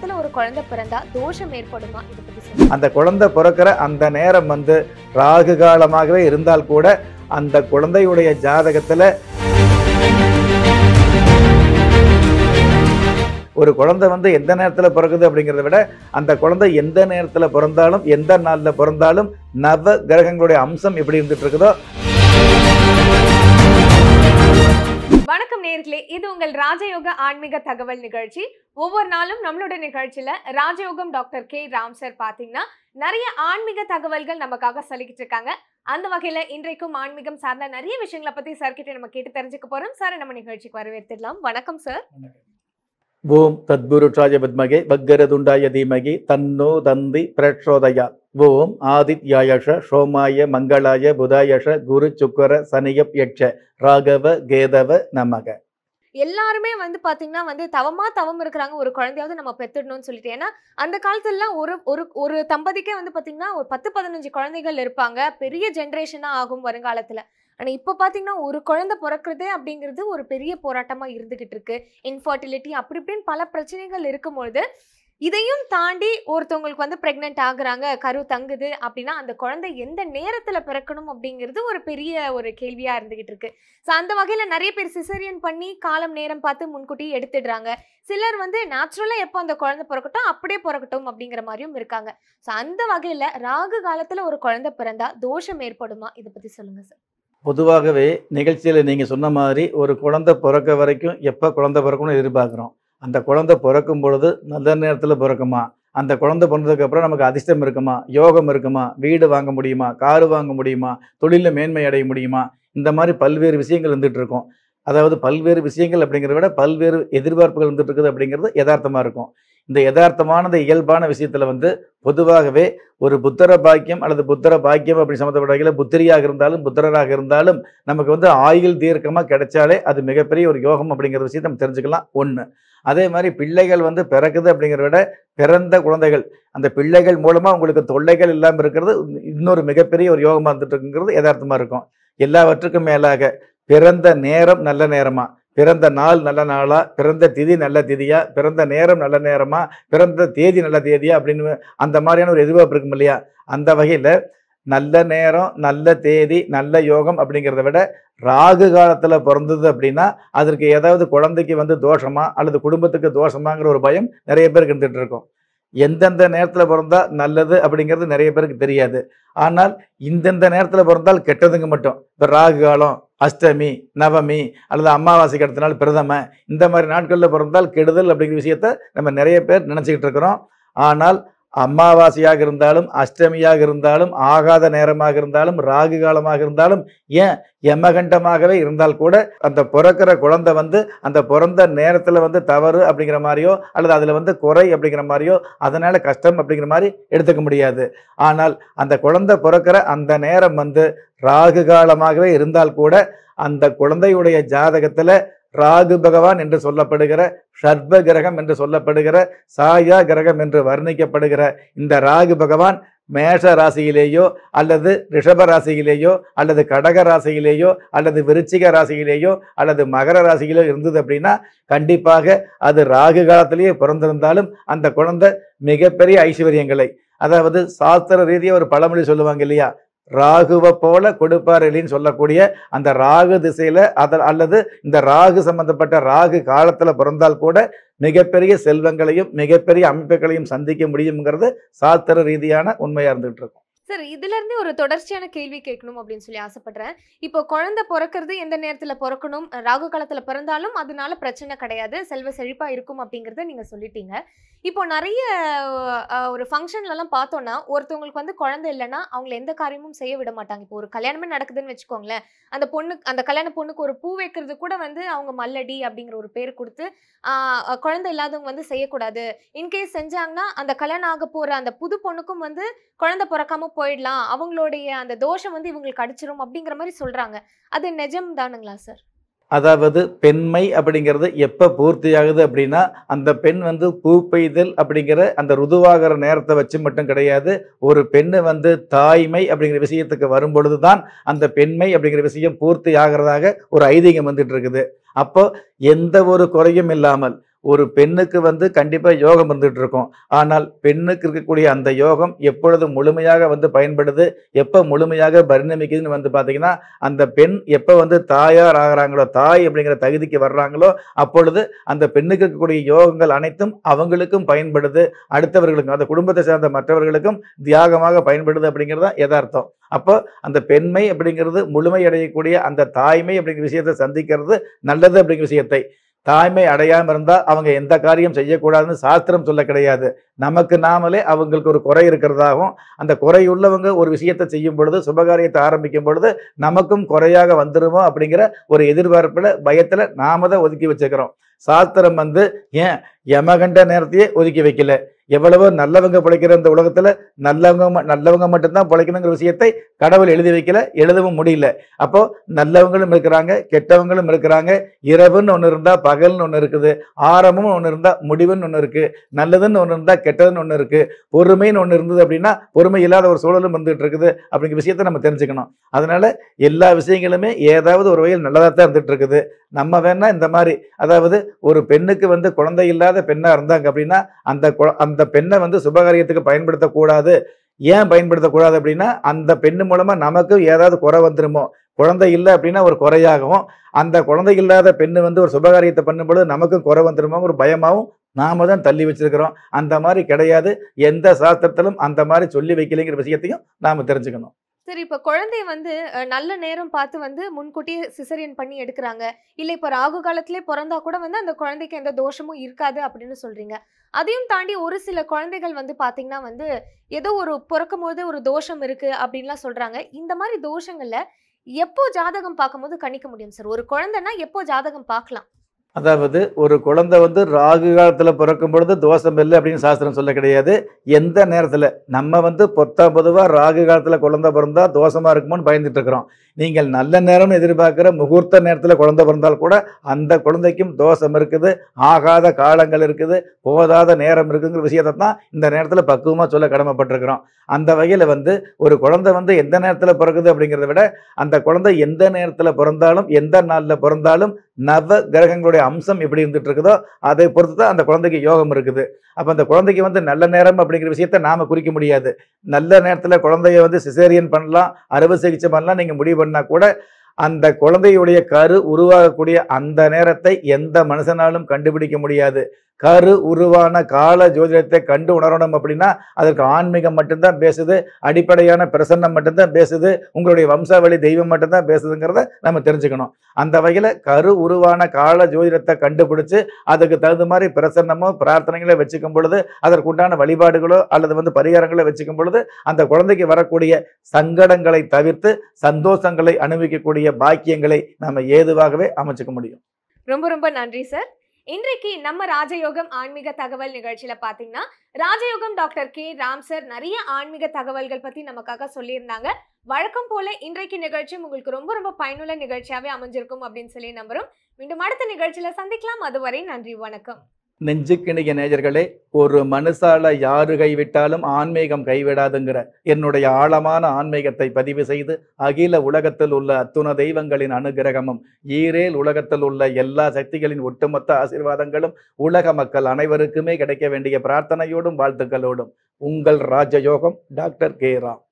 காலத்துல ஒரு குழந்தை பிறந்தா தோஷம் ஏற்படுமா இதை பத்தி சொல்லுங்க அந்த குழந்தை பிறக்கிற அந்த நேரம் வந்து ராகு காலமாகவே இருந்தால் கூட அந்த குழந்தையுடைய ஜாதகத்துல ஒரு குழந்தை வந்து எந்த நேரத்துல பிறகுது அப்படிங்கிறத விட அந்த குழந்தை எந்த நேரத்துல பிறந்தாலும் எந்த நாள்ல பிறந்தாலும் நவ கிரகங்களுடைய அம்சம் எப்படி இருந்துட்டு இருக்குதோ வணக்கம் நேர்களே இது உங்கள் ராஜயோக ஆன்மீக தகவல் நிகழ்ச்சி ஒவ்வொரு நாளும் நம்மளோட நிகழ்ச்சியில ராஜயோகம் டாக்டர் கே ராம் சார் பாத்தீங்கன்னா நிறைய ஆன்மீக தகவல்கள் நமக்காக சொல்லிக்கிட்டு இருக்காங்க அந்த வகையில இன்றைக்கும் ஆன்மீகம் சார்ந்த நிறைய விஷயங்களை பத்தி சார் கிட்ட நம்ம கேட்டு தெரிஞ்சுக்க போறோம் சார் நம்ம நிகழ்ச்சிக்கு வரவேற்றிடலாம் வணக்கம் சார் ஓம் தத்புருஷாய வித்மகே வக்கரதுண்டாய தீமகி தன்னோ தந்தி பிரச்சோதயா ஓம் ஆதித்யாயஷ சோமாய மங்களாய புதாயஷ குரு சுக்கர சனியப் யட்ச ராகவ கேதவ நமக எல்லாருமே வந்து பாத்தீங்கன்னா வந்து தவமா தவம் இருக்கிறாங்க ஒரு குழந்தையாவது நம்ம பெத்துடணும்னு சொல்லிட்டு ஏன்னா அந்த காலத்துலலாம் ஒரு ஒரு ஒரு தம்பதிக்கே வந்து பாத்தீங்கன்னா ஒரு பத்து பதினஞ்சு குழந்தைகள் இருப்பாங்க பெரிய ஜென்ரேஷனா ஆகும் வருங்காலத்துல ஆனா இப்ப பாத்தீங்கன்னா ஒரு குழந்தை பிறக்கிறதே அப்படிங்கிறது ஒரு பெரிய போராட்டமா இருந்துகிட்டு இருக்கு இன்ஃபர்டிலிட்டி அப்படி இப்படின்னு பல பிரச்சனைகள் இருக்கும்பொழுது இதையும் தாண்டி ஒருத்தவங்களுக்கு வந்து பிரெக்னென்ட் ஆகுறாங்க கரு தங்குது அப்படின்னா அந்த குழந்தை எந்த நேரத்துல பிறக்கணும் அப்படிங்கிறது ஒரு பெரிய ஒரு கேள்வியா இருந்துகிட்டு இருக்கு ஸோ அந்த வகையில நிறைய பேர் சிசரியன் பண்ணி காலம் நேரம் பார்த்து முன்கூட்டி எடுத்துடுறாங்க சிலர் வந்து நேச்சுரலா எப்போ அந்த குழந்தை பிறக்கட்டும் அப்படியே பிறக்கட்டும் அப்படிங்கிற மாதிரியும் இருக்காங்க ஸோ அந்த வகையில ராகு காலத்துல ஒரு குழந்தை பிறந்தா தோஷம் ஏற்படுமா இதை பத்தி சொல்லுங்க சார் பொதுவாகவே நிகழ்ச்சியில் நீங்கள் சொன்ன மாதிரி ஒரு குழந்தை பிறக்க வரைக்கும் எப்போ குழந்தை பிறக்கணும்னு எதிர்பார்க்குறோம் அந்த குழந்தை பிறக்கும் பொழுது நல்ல நேரத்தில் பிறக்குமா அந்த குழந்தை பிறந்ததுக்கு அப்புறம் நமக்கு அதிர்ஷ்டம் இருக்குமா யோகம் இருக்குமா வீடு வாங்க முடியுமா காரு வாங்க முடியுமா தொழிலில் மேன்மை அடைய முடியுமா இந்த மாதிரி பல்வேறு விஷயங்கள் இருந்துகிட்டு இருக்கும் அதாவது பல்வேறு விஷயங்கள் அப்படிங்கிறத விட பல்வேறு எதிர்பார்ப்புகள் இருந்துட்டு இருக்குது அப்படிங்கிறது யதார்த்தமாக இருக்கும் இந்த யதார்த்தமானது இயல்பான விஷயத்தில் வந்து பொதுவாகவே ஒரு புத்தர பாக்கியம் அல்லது புத்தர பாக்கியம் அப்படி சம்மந்தப்பட்ட வகையில் புத்திரியாக இருந்தாலும் புத்திரராக இருந்தாலும் நமக்கு வந்து ஆயுள் தீர்க்கமாக கிடைச்சாலே அது மிகப்பெரிய ஒரு யோகம் அப்படிங்கிற விஷயத்தை நம்ம தெரிஞ்சுக்கலாம் ஒன்று அதே மாதிரி பிள்ளைகள் வந்து பிறக்குது அப்படிங்கிறத விட பிறந்த குழந்தைகள் அந்த பிள்ளைகள் மூலமாக உங்களுக்கு தொல்லைகள் இல்லாமல் இருக்கிறது இன்னொரு மிகப்பெரிய ஒரு யோகமாக இருந்துட்டு இருக்குங்கிறது யதார்த்தமாக இருக்கும் எல்லாவற்றுக்கும் மேலாக பிறந்த நேரம் நல்ல நேரமா பிறந்த நாள் நல்ல நாளா பிறந்த திதி நல்ல திதியா பிறந்த நேரம் நல்ல நேரமா பிறந்த தேதி நல்ல தேதியா அப்படின்னு அந்த மாதிரியான ஒரு எதிர்பார்ப்பு இருக்கும் இல்லையா அந்த வகையில் நல்ல நேரம் நல்ல தேதி நல்ல யோகம் அப்படிங்கிறத விட ராகு காலத்தில் பிறந்தது அப்படின்னா அதற்கு ஏதாவது குழந்தைக்கு வந்து தோஷமா அல்லது குடும்பத்துக்கு தோஷமாங்கிற ஒரு பயம் நிறைய பேருக்கு இருந்துட்டு இருக்கும் எந்தெந்த நேரத்தில் பிறந்தா நல்லது அப்படிங்கிறது நிறைய பேருக்கு தெரியாது ஆனால் இந்தந்த நேரத்தில் பிறந்தால் கெட்டதுங்க மட்டும் இப்போ ராகு காலம் அஷ்டமி நவமி அல்லது அமாவாசைக்கு அடுத்த நாள் பிரதம இந்த மாதிரி நாட்களில் பிறந்தால் கெடுதல் அப்படிங்கிற விஷயத்த நம்ம நிறைய பேர் நினச்சிக்கிட்டு இருக்கிறோம் ஆனால் அமாவாசையாக இருந்தாலும் அஷ்டமியாக இருந்தாலும் ஆகாத நேரமாக இருந்தாலும் ராகு காலமாக இருந்தாலும் ஏன் யமகண்டமாகவே இருந்தால் கூட அந்த பிறக்கிற குழந்தை வந்து அந்த பிறந்த நேரத்தில் வந்து தவறு அப்படிங்கிற மாதிரியோ அல்லது அதில் வந்து குறை அப்படிங்கிற மாதிரியோ அதனால் கஷ்டம் அப்படிங்கிற மாதிரி எடுத்துக்க முடியாது ஆனால் அந்த குழந்தை பிறக்கிற அந்த நேரம் வந்து ராகு காலமாகவே இருந்தால் கூட அந்த குழந்தையுடைய ஜாதகத்தில் ராகு பகவான் என்று சொல்லப்படுகிற ஷர்ப கிரகம் என்று சொல்லப்படுகிற சாயா கிரகம் என்று வர்ணிக்கப்படுகிற இந்த ராகு பகவான் மேஷ ராசியிலேயோ அல்லது ரிஷப ராசியிலேயோ அல்லது கடக ராசியிலேயோ அல்லது விருச்சிக ராசியிலேயோ அல்லது மகர ராசியிலோ இருந்தது அப்படின்னா கண்டிப்பாக அது ராகு காலத்திலேயே பிறந்திருந்தாலும் அந்த குழந்தை மிகப்பெரிய ஐஸ்வர்யங்களை அதாவது சாஸ்திர ரீதியாக ஒரு பழமொழி சொல்லுவாங்க இல்லையா ராகுவை போல கொடுப்பாரிலின்னு சொல்லக்கூடிய அந்த ராகு திசையில அத அல்லது இந்த ராகு சம்பந்தப்பட்ட ராகு காலத்துல பிறந்தால் கூட மிகப்பெரிய செல்வங்களையும் மிகப்பெரிய அமைப்புகளையும் சந்திக்க முடியுங்கிறது சாஸ்திர ரீதியான உண்மையா இருந்துகிட்டு இருக்கும் சார் இதுல இருந்து ஒரு தொடர்ச்சியான கேள்வி கேட்கணும் அப்படின்னு சொல்லி ஆசைப்படுறேன் இப்போ குழந்தை பிறக்கிறது எந்த நேரத்துல பிறக்கணும் ராகு காலத்துல பிறந்தாலும் அதனால பிரச்சனை கிடையாது செல்வ செழிப்பா இருக்கும் அப்படிங்கறத நீங்க சொல்லிட்டீங்க இப்போ நிறைய அஹ், ஒரு ஃபங்க்ஷன்ல எல்லாம் பார்த்தோம்னா ஒருத்தவங்களுக்கு வந்து குழந்தை இல்லைன்னா அவங்கள எந்த காரியமும் செய்ய விட மாட்டாங்க இப்போ ஒரு கல்யாணமே நடக்குதுன்னு வச்சுக்கோங்களேன் அந்த பொண்ணு அந்த கல்யாண பொண்ணுக்கு ஒரு பூ வைக்கிறது கூட வந்து அவங்க மல்லடி அப்படிங்கிற ஒரு பேர் கொடுத்து ஆஹ், அஹ், குழந்தை இல்லாதவங்க வந்து செய்யக்கூடாது இன்கேஸ் செஞ்சாங்கன்னா அந்த கல்யாணம் ஆக போற அந்த புது பொண்ணுக்கும் வந்து குழந்தை பிறக்காம போயிடலாம் அவங்களுடைய அந்த தோஷம் வந்து இவங்களுக்கு அடிச்சிரும் அப்படிங்கிற மாதிரி சொல்றாங்க அது நிஜம் தானுங்களா சார் அதாவது பெண்மை அப்படிங்கிறது எப்போ பூர்த்தியாகுது அப்படின்னா அந்த பெண் வந்து பூ பெய்தல் அப்படிங்கிற அந்த ருதுவாகிற நேரத்தை வச்சு மட்டும் கிடையாது ஒரு பெண்ணு வந்து தாய்மை அப்படிங்கிற விஷயத்துக்கு வரும் பொழுது தான் அந்த பெண்மை அப்படிங்கிற விஷயம் பூர்த்தி ஆகிறதாக ஒரு ஐதீகம் வந்துட்டு இருக்குது அப்போ எந்த ஒரு குறையும் இல்லாமல் ஒரு பெண்ணுக்கு வந்து கண்டிப்பா யோகம் இருந்துட்டு இருக்கும் ஆனால் பெண்ணுக்கு இருக்கக்கூடிய அந்த யோகம் எப்பொழுது முழுமையாக வந்து பயன்படுது எப்ப முழுமையாக பரிணமிக்குதுன்னு வந்து பாத்தீங்கன்னா அந்த பெண் எப்ப வந்து தாயார் ஆகிறாங்களோ தாய் அப்படிங்கிற தகுதிக்கு வர்றாங்களோ அப்பொழுது அந்த பெண்ணுக்கு இருக்கக்கூடிய யோகங்கள் அனைத்தும் அவங்களுக்கும் பயன்படுது அடுத்தவர்களுக்கும் அந்த குடும்பத்தை சார்ந்த மற்றவர்களுக்கும் தியாகமாக பயன்படுது அப்படிங்கிறது தான் யதார்த்தம் அப்போ அந்த பெண்மை அப்படிங்கிறது முழுமை அடையக்கூடிய அந்த தாய்மை அப்படிங்கிற விஷயத்தை சந்திக்கிறது நல்லது அப்படிங்கிற விஷயத்தை தாய்மை அடையாம இருந்தா அவங்க எந்த காரியம் செய்யக்கூடாதுன்னு சாஸ்திரம் சொல்ல கிடையாது நமக்கு நாமளே அவங்களுக்கு ஒரு குறை இருக்கிறதாகவும் அந்த குறை உள்ளவங்க ஒரு விஷயத்தை செய்யும் பொழுது சுபகாரியத்தை ஆரம்பிக்கும் பொழுது நமக்கும் குறையாக வந்துருமோ அப்படிங்கிற ஒரு எதிர்பார்ப்புல பயத்துல நாம தான் ஒதுக்கி வச்சுக்கிறோம் சாஸ்திரம் வந்து ஏன் யமகண்ட நேரத்தையே ஒதுக்கி வைக்கல எவ்வளவோ நல்லவங்க பிழைக்கிற இந்த உலகத்துல நல்லவங்க ம- நல்லவங்க மட்டும்தான் பிழைக்கணுங்கிற விஷயத்தை கடவுள் எழுதி வைக்கல எழுதவும் முடியல அப்போ நல்லவங்களும் இருக்கிறாங்க கெட்டவங்களும் இருக்கிறாங்க இரவுன்னு ஒன்று இருந்தா பகல்னு ஒன்று இருக்குது ஆரம்பம்னு ஒன்று இருந்தா முடிவுன்னு ஒன்று இருக்கு நல்லதுன்னு ஒன்று இருந்தா கெட்டதுன்னு ஒன்று இருக்கு பொறுமைன்னு ஒன்று இருந்தது அப்படின்னா பொறுமை இல்லாத ஒரு சூழலும் இருந்துட்டு இருக்குது அப்படிங்கிற விஷயத்தை நம்ம தெரிஞ்சுக்கணும் அதனால எல்லா விஷயங்களுமே ஏதாவது ஒரு வகையில் நல்லதாக தான் இருந்துட்டு இருக்குது நம்ம வேணா இந்த மாதிரி அதாவது ஒரு பெண்ணுக்கு வந்து குழந்தை இல்லாத பெண்ணா இருந்தாங்க அப்படின்னா அந்த குழ- அந்த பெண்ணை வந்து சுபகாரியத்துக்கு பயன்படுத்தக்கூடாது ஏன் பயன்படுத்தக்கூடாது அப்படின்னா அந்த பெண்ணு மூலமா நமக்கும் ஏதாவது குறை வந்துருமோ குழந்தை இல்லை அப்படின்னா ஒரு குறையாகவும் அந்த குழந்தை இல்லாத பெண்ணு வந்து ஒரு சுபகாரியத்தை பண்ணும்பொழுது நமக்கும் குறை வந்துருமோ ஒரு பயமாவும் நாம தான் தள்ளி வச்சிருக்கிறோம் அந்த மாதிரி கிடையாது எந்த சாஸ்திரத்திலும் அந்த மாதிரி சொல்லி வைக்கலைங்கிற விஷயத்தையும் நாம தெரிஞ்சுக்கணும் சரி இப்ப குழந்தைய வந்து அஹ், நல்ல நேரம் பார்த்து வந்து முன்கூட்டியே சிசரியன் பண்ணி எடுக்கிறாங்க இல்ல இப்ப ராகு காலத்திலே பிறந்தா கூட வந்து அந்த குழந்தைக்கு எந்த தோஷமும் இருக்காது அப்படின்னு சொல்றீங்க அதையும் தாண்டி ஒரு சில குழந்தைகள் வந்து பாத்தீங்கன்னா வந்து ஏதோ ஒரு பிறக்கும் போது ஒரு தோஷம் இருக்கு அப்படின்லாம் சொல்றாங்க இந்த மாதிரி தோஷங்கள்ல எப்போ ஜாதகம் பார்க்கும்போது கணிக்க முடியும் சார் ஒரு குழந்தைன்னா எப்போ ஜாதகம் பார்க்கலாம் அதாவது ஒரு குழந்தை வந்து ராகு காலத்தில் பிறக்கும் பொழுது தோஷம் இல்லை அப்படின்னு சாஸ்திரம் சொல்ல கிடையாது எந்த நேரத்தில் நம்ம வந்து பொத்தா பொதுவாக ராகு காலத்தில் குழந்தை பிறந்தா தோஷமாக இருக்குமோன்னு பயந்துட்டு இருக்கிறோம் நீங்கள் நல்ல நேரம்னு எதிர்பார்க்குற முகூர்த்த நேரத்தில் குழந்தை பிறந்தால் கூட அந்த குழந்தைக்கும் தோஷம் இருக்குது ஆகாத காலங்கள் இருக்குது போதாத நேரம் இருக்குங்கிற விஷயத்தை தான் இந்த நேரத்தில் பக்குவமாக சொல்ல கடமைப்பட்டிருக்கிறோம் அந்த வகையில் வந்து ஒரு குழந்தை வந்து எந்த நேரத்தில் பிறக்குது அப்படிங்கிறத விட அந்த குழந்தை எந்த நேரத்தில் பிறந்தாலும் எந்த நாளில் பிறந்தாலும் நவ கிரகங்களுடைய அம்சம் எப்படி இருந்துட்டு இருக்குதோ அதை பொறுத்து தான் அந்த குழந்தைக்கு யோகம் இருக்குது அப்போ அந்த குழந்தைக்கு வந்து நல்ல நேரம் அப்படிங்கிற விஷயத்த நாம குறிக்க முடியாது நல்ல நேரத்தில் குழந்தைய வந்து சிசேரியன் பண்ணலாம் அறுவை சிகிச்சை பண்ணலாம் நீங்கள் முடிவு பண்ணா கூட அந்த குழந்தையுடைய கரு உருவாகக்கூடிய அந்த நேரத்தை எந்த மனுஷனாலும் கண்டுபிடிக்க முடியாது கரு உருவான கால ஜோதிடத்தை கண்டு உணரணும் அப்படின்னா அதற்கு ஆன்மீகம் மட்டும்தான் பேசுது அடிப்படையான பிரசன்னம் மட்டும்தான் பேசுது உங்களுடைய வம்சாவளி தெய்வம் மட்டும்தான் பேசுதுங்கிறத நம்ம தெரிஞ்சுக்கணும் அந்த வகையில் கரு உருவான கால ஜோதிடத்தை கண்டுபிடிச்சு அதுக்கு தகுந்த மாதிரி பிரசன்னமோ பிரார்த்தனைகளோ வச்சுக்கும் பொழுது அதற்குண்டான வழிபாடுகளோ அல்லது வந்து பரிகாரங்களோ வச்சுக்கும் பொழுது அந்த குழந்தைக்கு வரக்கூடிய சங்கடங்களை தவிர்த்து சந்தோஷங்களை அனுபவிக்கக்கூடிய பாக்கியங்களை நம்ம ஏதுவாகவே அமைச்சுக்க முடியும் ரொம்ப ரொம்ப நன்றி சார் இன்றைக்கு நம்ம ராஜயோகம் ஆன்மீக தகவல் நிகழ்ச்சியில பாத்தீங்கன்னா ராஜயோகம் டாக்டர் கே ராம் சார் நிறைய ஆன்மீக தகவல்கள் பத்தி நமக்காக சொல்லியிருந்தாங்க வழக்கம் போல இன்றைக்கு நிகழ்ச்சியும் உங்களுக்கு ரொம்ப ரொம்ப பயனுள்ள நிகழ்ச்சியாவே அமைஞ்சிருக்கும் அப்படின்னு சொல்லி நம்புறோம் மீண்டும் அடுத்த நிகழ்ச்சியில சந்திக்கலாம் அதுவரை நன்றி வணக்கம் நெஞ்சுக்கிணிய நேயர்களே ஒரு மனுஷால யாரு கைவிட்டாலும் ஆன்மீகம் கைவிடாதுங்கிற என்னுடைய ஆழமான ஆன்மீகத்தை பதிவு செய்து அகில உலகத்தில் உள்ள அத்துண தெய்வங்களின் அனுகிரகமும் ஈரேல் உலகத்தில் உள்ள எல்லா சக்திகளின் ஒட்டுமொத்த ஆசீர்வாதங்களும் உலக மக்கள் அனைவருக்குமே கிடைக்க வேண்டிய பிரார்த்தனையோடும் வாழ்த்துக்களோடும் உங்கள் ராஜயோகம் டாக்டர் கே ராம்